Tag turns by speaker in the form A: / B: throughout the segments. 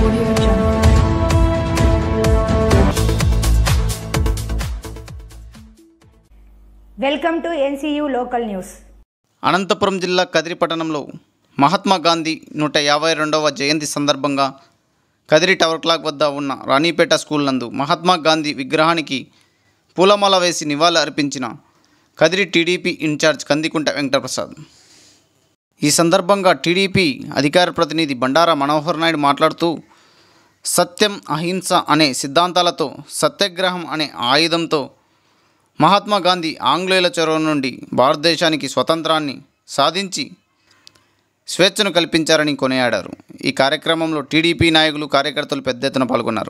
A: Audio Jungle.
B: Welcome to NCU local news
C: Anantapuram జిల్లా కదిరి పట్టణంలో మహాత్మా గాంధీ నూట యాభై రెండవ జయంతి సందర్భంగా కదిరి టవర్ క్లాక్ వద్ద ఉన్న రాణిపేట స్కూల్ నందు మహాత్మా గాంధీ విగ్రహానికి పూలమాల వేసి నివాళులు అర్పించిన కదిరి టీడీపీ ఇన్ఛార్జ్ కందికుంట వెంకటప్రసాద్ ఈ సందర్భంగా టీడీపీ అధికార ప్రతినిధి బండారా మనోహర్ నాయుడు మాట్లాడుతూ సత్యం అహింస అనే సిద్ధాంతాలతో సత్యాగ్రహం అనే ఆయుధంతో మహాత్మా గాంధీ ఆంగ్లేయుల చొరవ నుండి భారతదేశానికి స్వతంత్రాన్ని సాధించి స్వేచ్ఛను కల్పించారని కొనియాడారు ఈ కార్యక్రమంలో టీడీపీ నాయకులు కార్యకర్తలు పెద్ద ఎత్తున పాల్గొన్నారు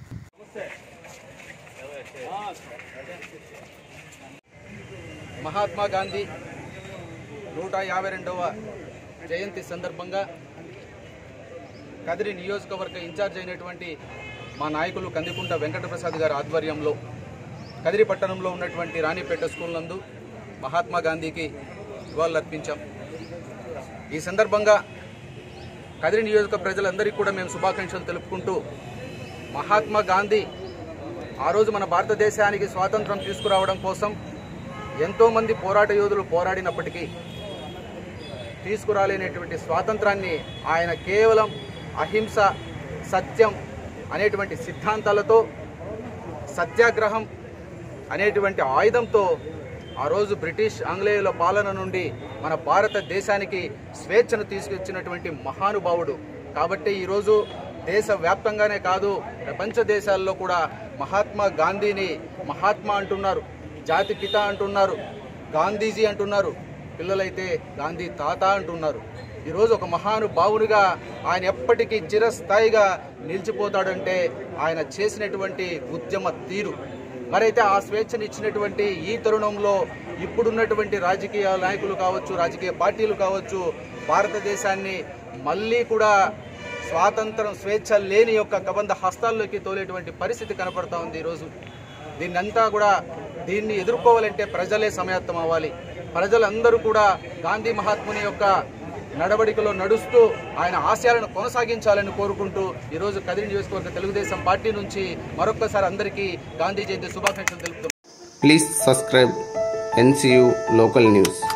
D: మహాత్మా గాంధీ నూట యాభై రెండవ జయంతి సందర్భంగా కదిరి నియోజకవర్గ ఇన్ఛార్జ్ అయినటువంటి మా నాయకులు కందికుంట వెంకటప్రసాద్ గారి ఆధ్వర్యంలో కదిరి పట్టణంలో ఉన్నటువంటి రాణిపేట స్కూల్ నందు మహాత్మా గాంధీకి నివాళులర్పించాం ఈ సందర్భంగా కదిరి నియోజక ప్రజలందరికీ కూడా మేము శుభాకాంక్షలు తెలుపుకుంటూ మహాత్మా గాంధీ ఆ రోజు మన భారతదేశానికి స్వాతంత్రం తీసుకురావడం కోసం ఎంతోమంది పోరాట యోధులు పోరాడినప్పటికీ తీసుకురాలేనటువంటి స్వాతంత్రాన్ని ఆయన కేవలం అహింస సత్యం అనేటువంటి సిద్ధాంతాలతో సత్యాగ్రహం అనేటువంటి ఆయుధంతో ఆ రోజు బ్రిటిష్ ఆంగ్లేయుల పాలన నుండి మన భారతదేశానికి స్వేచ్ఛను తీసుకొచ్చినటువంటి మహానుభావుడు కాబట్టి ఈరోజు దేశవ్యాప్తంగానే కాదు ప్రపంచ దేశాల్లో కూడా మహాత్మా గాంధీని మహాత్మా అంటున్నారు జాతి పిత అంటున్నారు గాంధీజీ అంటున్నారు పిల్లలైతే గాంధీ తాత అంటున్నారు ఈరోజు ఒక మహానుభావునిగా ఆయన ఎప్పటికీ చిరస్థాయిగా నిలిచిపోతాడంటే ఆయన చేసినటువంటి ఉద్యమ తీరు మరైతే ఆ స్వేచ్ఛను ఇచ్చినటువంటి ఈ తరుణంలో ఇప్పుడున్నటువంటి రాజకీయ నాయకులు కావచ్చు రాజకీయ పార్టీలు కావచ్చు భారతదేశాన్ని మళ్ళీ కూడా స్వాతంత్రం స్వేచ్ఛ లేని యొక్క కబంధ హస్తాల్లోకి తోలేటువంటి పరిస్థితి కనపడతా ఉంది ఈరోజు దీన్నంతా కూడా దీన్ని ఎదుర్కోవాలంటే ప్రజలే సమాయత్తం అవ్వాలి ప్రజలందరూ కూడా గాంధీ మహాత్ముని యొక్క నడవడికలో నడుస్తూ ఆయన ఆశయాలను కొనసాగించాలని కోరుకుంటూ ఈరోజు కదిరి నియోజకవర్గ తెలుగుదేశం పార్టీ నుంచి మరొక్కసారి అందరికీ గాంధీ జయంతి శుభాకాంక్షలు తెలుపుతున్నాం
E: Please subscribe NCU Local News.